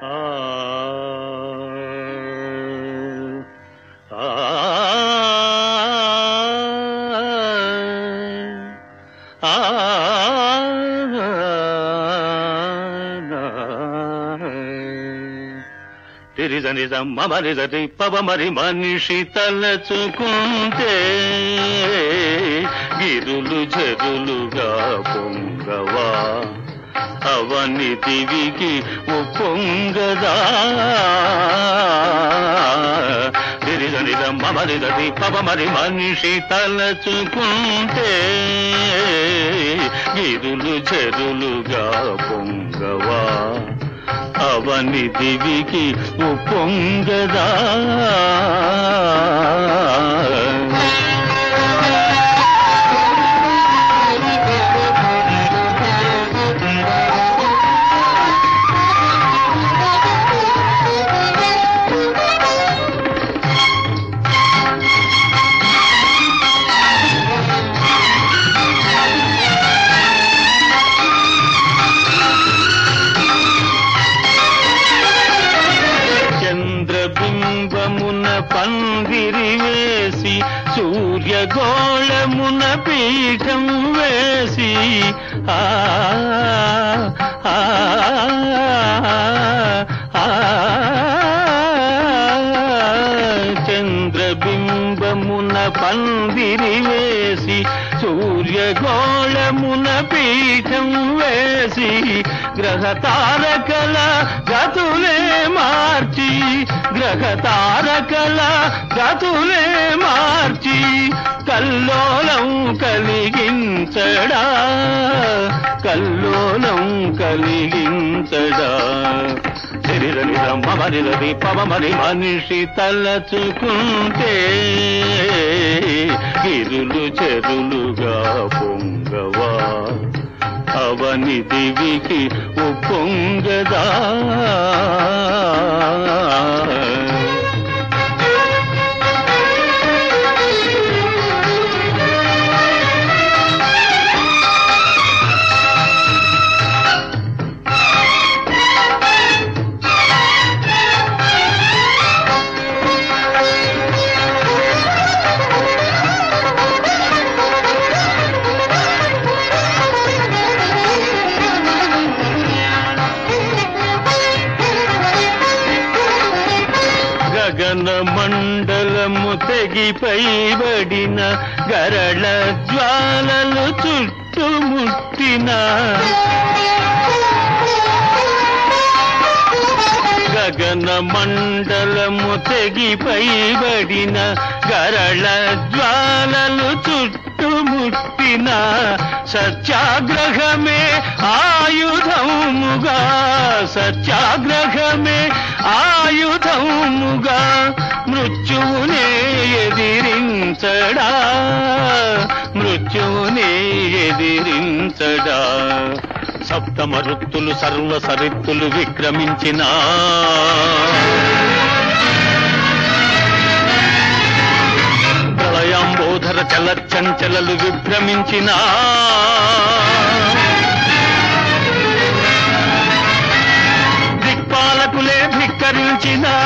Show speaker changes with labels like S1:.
S1: ఆ ఆ ఆ తిరిజ నిజ మమరిజ పవ మరి మనిషి తలచుకుంటే గిరులు చెరులుగా పొంగవా అవని దివికి ఉప్పొంగదా తిరిజ నిజ మమరిజ పవ మరి మనిషి తలచుకుంటే గిరులు చెరులుగా పొంగవా అవని దివికి ఉప్పొంగదా చంద్రబింబమున పందిరి వేసి సూర్యగోళమున పీఠం వేసి ఆ ఆ, ఆ, చంద్రబింబమున పందిరి వేసి సూర్యగోళమున పీఠం వేసి గ్రహ తారకల గతులే మార్చి గ్రహ తారకల గతులే మార్చి కల్లోలం కలిగించడా కల్లోలం కలిగించడా శరీరని మమరిది పవమని మనిషి తలచుకుంటే గిరులు చెరులుగా పొంగవా అవని దివికి ఉప్పొంగదా గగన మండలము తెగిపైబడిన గరళ జ్వాలలు చుట్టుముట్టిన గగన మండలము తెగిపైబడిన గరళ జ్వాలలు చుట్టుముట్టిన సత్యాగ్రహమే ఆయుధముగా సత్యాగ్రహమే ఆయుధముగా మృత్యువునే ఎదిరించడా మృత్యువునే ఎదిరించడా సప్తమ ఋత్తులు సర్వ సరిత్తులు విక్రమించిన ప్రళయాంబోధర చలచంచలలు విభ్రమించిన దిక్పాలకులే ధిక్కరించిన